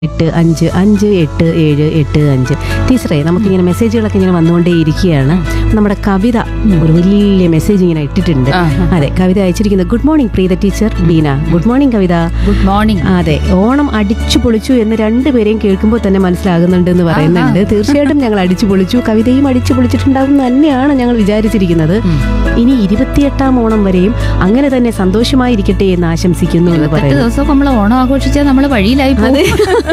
എട്ട് അഞ്ച് അഞ്ച് എട്ട് ഏഴ് എട്ട് അഞ്ച് ടീച്ചറെ നമുക്കിങ്ങനെ മെസ്സേജുകളൊക്കെ ഇങ്ങനെ വന്നുകൊണ്ടേ ഇരിക്കുകയാണ് നമ്മുടെ കവിത ഒരു വലിയ മെസ്സേജ് ഇങ്ങനെ ഇട്ടിട്ടുണ്ട് ആഹാ. അതെ കവിത അയച്ചിരിക്കുന്നത് good morning Preetha teacher Beena good morning Kavitha good morning അതെ ഓണം അടിച്ചു പൊളിച്ചു എന്ന് രണ്ടുപേരെയും കേൾക്കുമ്പോൾ തന്നെ മനസ്സിലാകുന്നുണ്ട് എന്ന് പറയുന്നുണ്ട് തീർച്ചയായിട്ടും ഞങ്ങൾ അടിച്ചു പൊളിച്ചു കവിതയും അടിച്ചു പൊളിച്ചിട്ടുണ്ടാകും എന്ന് തന്നെയാണ് ഞങ്ങൾ വിചാരിച്ചിരിക്കുന്നത് ഇനി ഇരുപത്തിയെട്ടാം ഓണം വരെയും അങ്ങനെ തന്നെ സന്തോഷമായിരിക്കട്ടെ എന്ന് ആശംസിക്കുന്നു എന്ന് ഇരുപത്തെട്ട് പറയുന്നു ദിവസം നമ്മൾ ഓണം ആഘോഷിച്ചാൽ നമ്മൾ വഴിയിലായി പോകും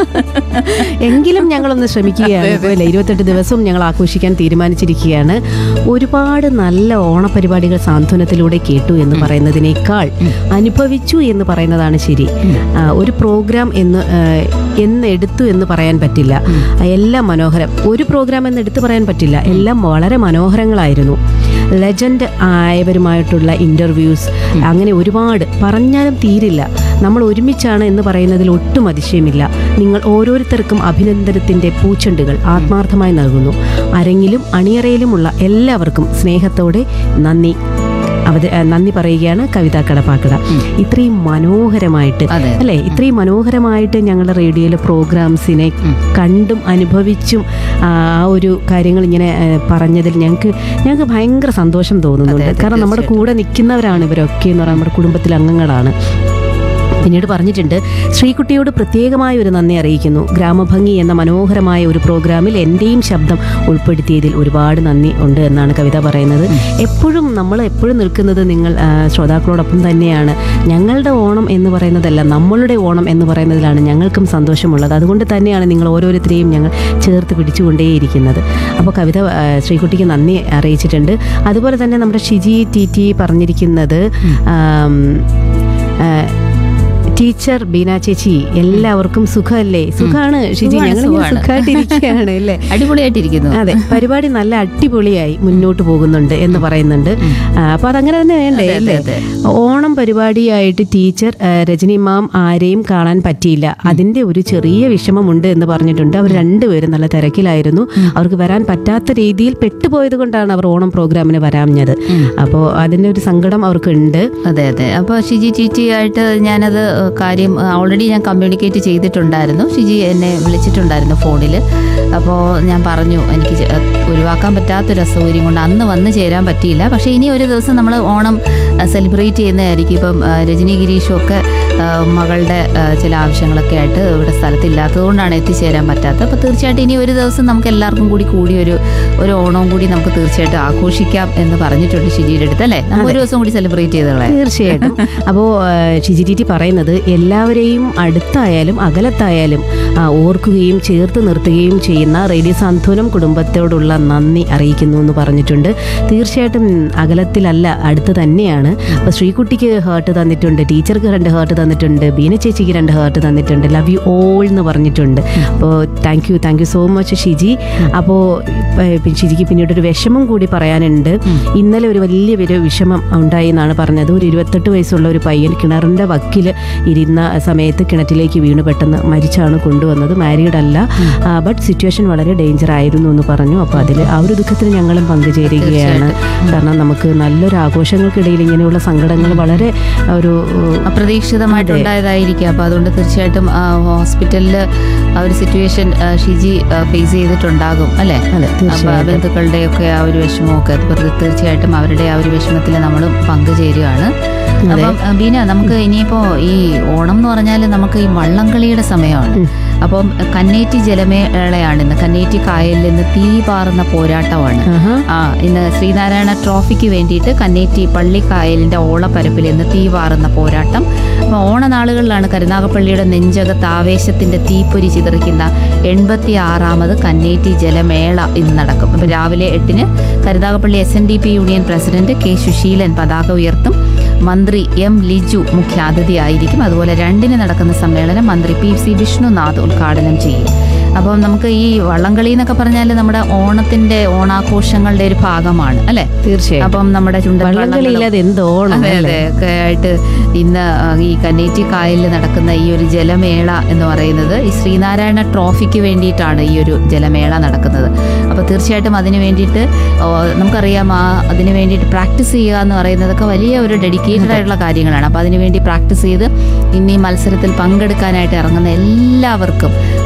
എങ്കിലും ഞങ്ങളൊന്ന് ശ്രമിക്കുകയാണ് അല്ലേ ഇരുപത്തെട്ട് ദിവസവും ഞങ്ങൾ ആഘോഷിക്കാൻ തീരുമാനിച്ചിരിക്കുകയാണ് ഒരുപാട് നല്ല ഓണപരിപാടികൾ സാന്ത്വനത്തിലൂടെ കേട്ടു എന്ന് പറയുന്നതിനേക്കാൾ അനുഭവിച്ചു എന്ന് പറയുന്നതാണ് ശരി ആ, ഒരു പ്രോഗ്രാം എന്ന് ആ, എന്ന് എടുത്തു എന്ന് പറയാൻ പറ്റില്ല എല്ലാം മനോഹരം ഒരു പ്രോഗ്രാം എന്ന് എടുത്തു പറയാൻ പറ്റില്ല എല്ലാം വളരെ മനോഹരങ്ങളായിരുന്നു ലെജൻഡ് ആയവരുമായിട്ടുള്ള ഇൻ്റർവ്യൂസ് അങ്ങനെ ഒരുപാട് പറഞ്ഞാലും തീരില്ല നമ്മൾ ഒരുമിച്ചാണ് എന്ന് പറയുന്നതിൽ ഒട്ടും അതിശയമില്ല നിങ്ങൾ ഓരോരുത്തർക്കും അഭിനന്ദനത്തിൻ്റെ പൂച്ചെണ്ടുകൾ ആത്മാർത്ഥമായി നൽകുന്നു അരങ്ങിലും അണിയറയിലുമുള്ള എല്ലാവർക്കും സ്നേഹത്തോടെ നന്ദി അവത ആ, നന്ദി പറയുകയാണ് കവിത കടപ്പാക്കട ഇത്രയും മനോഹരമായിട്ട് അതെ. അല്ലേ ഇത്രയും മനോഹരമായിട്ട് ഞങ്ങളുടെ റേഡിയോയിലെ പ്രോഗ്രാംസിനെ കണ്ടും അനുഭവിച്ചും ആ ആ ഒരു കാര്യങ്ങൾ ഇങ്ങനെ ആ, പറഞ്ഞതിൽ ഞങ്ങൾക്ക് ഞങ്ങൾക്ക് ഭയങ്കര സന്തോഷം തോന്നുന്നുണ്ട് അതെ, അതെ, കാരണം നമ്മുടെ കൂടെ നിൽക്കുന്നവരാണ് ഇവരൊക്കെ എന്ന് പറയുന്നത് നമ്മുടെ കുടുംബത്തിലെ അംഗങ്ങളാണ് പിന്നീട് പറഞ്ഞിട്ടുണ്ട് ശ്രീകുട്ടിയോട് പ്രത്യേകമായ ഒരു നന്ദി അറിയിക്കുന്നു ഗ്രാമഭംഗി എന്ന മനോഹരമായ ഒരു പ്രോഗ്രാമിൽ എൻ്റെയും ശബ്ദം ഉൾപ്പെടുത്തിയതിൽ ഒരുപാട് നന്ദി ഉണ്ട് എന്നാണ് കവിത പറയുന്നത് എപ്പോഴും നമ്മൾ എപ്പോഴും നിൽക്കുന്നത് നിങ്ങൾ ആ, ശ്രോതാക്കളോടൊപ്പം തന്നെയാണ് ഞങ്ങളുടെ ഓണം എന്ന് പറയുന്നതല്ല നമ്മളുടെ ഓണം എന്ന് പറയുന്നതിലാണ് ഞങ്ങൾക്കും സന്തോഷമുള്ളത് അതുകൊണ്ട് തന്നെയാണ് നിങ്ങൾ ഓരോരുത്തരെയും ഞങ്ങൾ ചേർത്ത് പിടിച്ചുകൊണ്ടേയിരിക്കുന്നത് അപ്പോൾ കവിത ആ, ശ്രീകുട്ടിക്ക് നന്ദി അറിയിച്ചിട്ടുണ്ട് അതുപോലെ തന്നെ നമ്മുടെ ഷിജി ടി ടി പറഞ്ഞിരിക്കുന്നത് ആം, ആ, ടീച്ചർ ബീന ചേച്ചി എല്ലാവർക്കും സുഖമല്ലേ സുഖാണ് ഷിജി സുഖാണ്, ഞങ്ങൾ സുഖാണ്. സുഖമായിട്ടിരിക്കുകയാണ് അല്ലേ അടിപൊളിയായിട്ടിരിക്കുന്നു അതെ പരിപാടി നല്ല അടിപൊളിയായി മുന്നോട്ട് പോകുന്നുണ്ട് എന്ന് പറയുന്നുണ്ട് ആ, അപ്പൊ അതങ്ങനെ തന്നെ വേണ്ടേ അതെ, അല്ലേ അതെ. ഓണം പരിപാടിയായിട്ട് ടീച്ചർ ആ, രജനി മാം ആരെയും കാണാൻ പറ്റിയില്ല അതിന്റെ ഒരു ചെറിയ വിഷമമുണ്ട് എന്ന് പറഞ്ഞിട്ടുണ്ട് അവർ രണ്ടുപേരും നല്ല തിരക്കിലായിരുന്നു അവർക്ക് വരാൻ പറ്റാത്ത രീതിയിൽ പെട്ടുപോയത് കൊണ്ടാണ് അവർ ഓണം പ്രോഗ്രാമിന് വരാഞ്ഞത് അപ്പോൾ അതിന്റെ ഒരു സങ്കടം അവർക്കുണ്ട് അതെ അതെ അപ്പോൾ ഷിജി ടി ആയിട്ട് ഞാനത് ഏഹ്, കാര്യം ഓൾറെഡി ഞാൻ കമ്മ്യൂണിക്കേറ്റ് ചെയ്തിട്ടുണ്ടായിരുന്നു ഷിജി എന്നെ വിളിച്ചിട്ടുണ്ടായിരുന്നു ഫോണിൽ അപ്പോൾ ഞാൻ പറഞ്ഞു എനിക്ക് ചെ- ഒഴിവാക്കാൻ പറ്റാത്തൊരു അസൗകര്യം കൊണ്ട് അന്ന് വന്ന് ചേരാൻ പറ്റിയില്ല പക്ഷേ ഇനി ഒരു ദിവസം നമ്മൾ ഓണം സെലിബ്രേറ്റ് ചെയ്യുന്നതായിരിക്കും ഇപ്പം ഏഹ്, രജനി ഗിരീഷും ഒക്കെ ഏഹ്, മകളുടെ ഏഹ്, ചില ആവശ്യങ്ങളൊക്കെ ആയിട്ട് ഇവിടെ സ്ഥലത്തില്ലാത്തത് കൊണ്ടാണ് എത്തിച്ചേരാൻ പറ്റാത്തത് അപ്പോൾ തീർച്ചയായിട്ടും ഇനി ഒരു ദിവസം നമുക്ക് എല്ലാവർക്കും കൂടി കൂടി ഒരു ഒരു ഓണവും കൂടി നമുക്ക് തീർച്ചയായിട്ടും ആഘോഷിക്കാം എന്ന് പറഞ്ഞിട്ടുണ്ട് ഷിജിയുടെ അടുത്ത് അല്ലേ നമുക്ക് ഒരു ദിവസം കൂടി സെലിബ്രേറ്റ് ചെയ്തോളാം തീർച്ചയായിട്ടും അപ്പോൾ ഷിജി ടി പറയുന്നത് എല്ലാവരെയും അടുത്തായാലും അകലത്തായാലും ആ, ഓർക്കുകയും ചേർത്ത് നിർത്തുകയും ചെയ്യുന്ന റേഡിയോ സാന്ത്വനം കുടുംബത്തോടുള്ള നന്ദി അറിയിക്കുന്നു എന്ന് പറഞ്ഞിട്ടുണ്ട് തീർച്ചയായിട്ടും അകലത്തിലല്ല അടുത്ത് തന്നെയാണ് അപ്പോൾ ശ്രീകുട്ടിക്ക് ഹേർട്ട് തന്നിട്ടുണ്ട് ടീച്ചർക്ക് രണ്ട് ഹേർട്ട് തന്നിട്ടുണ്ട് ബീന ചേച്ചിക്ക് രണ്ട് ഹേർട്ട് തന്നിട്ടുണ്ട് ലവ് യു ഓൾ എന്ന് പറഞ്ഞിട്ടുണ്ട് അപ്പോൾ thank you thank you so much Shiji അപ്പോൾ ഷിജിക്ക് പിന്നീട് ഒരു വിഷമം കൂടി പറയാനുണ്ട് ഇന്നലെ ഒരു വലിയ ഒരു വിഷമം ഉണ്ടായി എന്നാണ് പറഞ്ഞത് ഒരു ഇരുപത്തെട്ട് വയസ്സുള്ള ഒരു പയ്യൻ കിണറിൻ്റെ വക്കിൽ ഇരുന്ന സമയത്ത് കിണറ്റിലേക്ക് വീണ് പെട്ടെന്ന് മരിച്ചാണ് കൊണ്ടുവന്നത് മാരീഡ് അല്ല ബട്ട് സിറ്റുവേഷൻ വളരെ ഡേഞ്ചർ ആയിരുന്നു എന്ന് പറഞ്ഞു അപ്പോൾ അതിൽ ആ ഒരു ദുഃഖത്തിൽ ഞങ്ങളും പങ്കുചേരുകയാണ് കാരണം നമുക്ക് നല്ലൊരു ആഘോഷങ്ങൾക്കിടയിൽ ഇങ്ങനെയുള്ള സങ്കടങ്ങൾ വളരെ ഒരു അപ്രതീക്ഷിതമായിട്ടുണ്ടായതായിരിക്കും അപ്പോൾ അതുകൊണ്ട് തീർച്ചയായിട്ടും ഹോസ്പിറ്റലിൽ ആ ഒരു സിറ്റുവേഷൻ ഷിജി ഫേസ് ചെയ്തിട്ടുണ്ടാകും അല്ലേ അതെ അപ്പൊ തീർച്ചയായും ബന്ധുക്കളുടെയൊക്കെ ആ ഒരു വിഷമമൊക്കെ അത് വെറുതെ തീർച്ചയായിട്ടും അവരുടെ ആ ഒരു വിഷമത്തിൽ നമ്മളും പങ്കുചേരുകയാണ് അപ്പം ആ, ബീന നമുക്ക് ഇനിയിപ്പോ ഈ ഓണം എന്ന് പറഞ്ഞാൽ നമുക്ക് ഈ വള്ളംകളിയുടെ സമയമാണ് അപ്പം കന്നേറ്റി ജലമേളയാണ് ഇന്ന് കന്നേറ്റി കായലിൽ നിന്ന് തീ പാറുന്ന പോരാട്ടമാണ് ആഹാ. ആ ഇന്ന് ശ്രീനാരായണ ട്രോഫിക്ക് വേണ്ടിയിട്ട് കന്നേറ്റി പള്ളിക്കായലിന്റെ ഓളപ്പരപ്പിൽ ഇന്ന് തീ പാറുന്ന പോരാട്ടം അപ്പോൾ ഓണനാളുകളിലാണ് കരുനാഗപ്പള്ളിയുടെ നെഞ്ചകത്ത് ആവേശത്തിന്റെ തീപ്പൊരി ചിതറിക്കുന്ന എൺപത്തി ആറാമത് കന്നേറ്റി ജലമേള ഇന്ന് നടക്കും അപ്പോൾ രാവിലെ എട്ടിന് Karunagappally S N D P union president K Susheelan പതാക ഉയർത്തും മന്ത്രി എം ലിജു മുഖ്യാതിഥിയായിരിക്കും അതുപോലെ രണ്ടിന് നടക്കുന്ന സമ്മേളനം മന്ത്രി പി സി വിഷ്ണുനാഥ് ഉദ്ഘാടനം ചെയ്യും അപ്പം നമുക്ക് ഈ വള്ളംകളി എന്നൊക്കെ പറഞ്ഞാൽ നമ്മുടെ ഓണത്തിന്റെ ഓണാഘോഷങ്ങളുടെ ഒരു ഭാഗമാണ് അല്ലെ തീർച്ചയായും അപ്പം നമ്മുടെ ചുണ്ടൻ വള്ളംകളിയില്ലാതെ എന്ത് ഓണം അതെ അല്ലേ? അതെ ഒക്കെ ആയിട്ട് ഇന്ന് ആ, ഈ കന്നേറ്റി കായലിൽ നടക്കുന്ന ഈ ഒരു ജലമേള എന്ന് പറയുന്നത് ഈ ശ്രീനാരായണ ട്രോഫിക്ക് വേണ്ടിയിട്ടാണ് ഈ ഒരു ജലമേള നടക്കുന്നത് അപ്പോൾ തീർച്ചയായിട്ടും അതിന് വേണ്ടിയിട്ട് ഓ, നമുക്കറിയാം ആ അതിന് വേണ്ടിയിട്ട് പ്രാക്ടീസ് ചെയ്യുക എന്ന് പറയുന്നതൊക്കെ വലിയ ഒരു ഡെഡിക്കേറ്റഡ് ആയിട്ടുള്ള കാര്യങ്ങളാണ് അപ്പോൾ അതിന് വേണ്ടി പ്രാക്ടീസ് ചെയ്ത് ഇന്ന് ഈ മത്സരത്തിൽ പങ്കെടുക്കാനായിട്ട് ഇറങ്ങുന്ന എല്ലാവർക്കും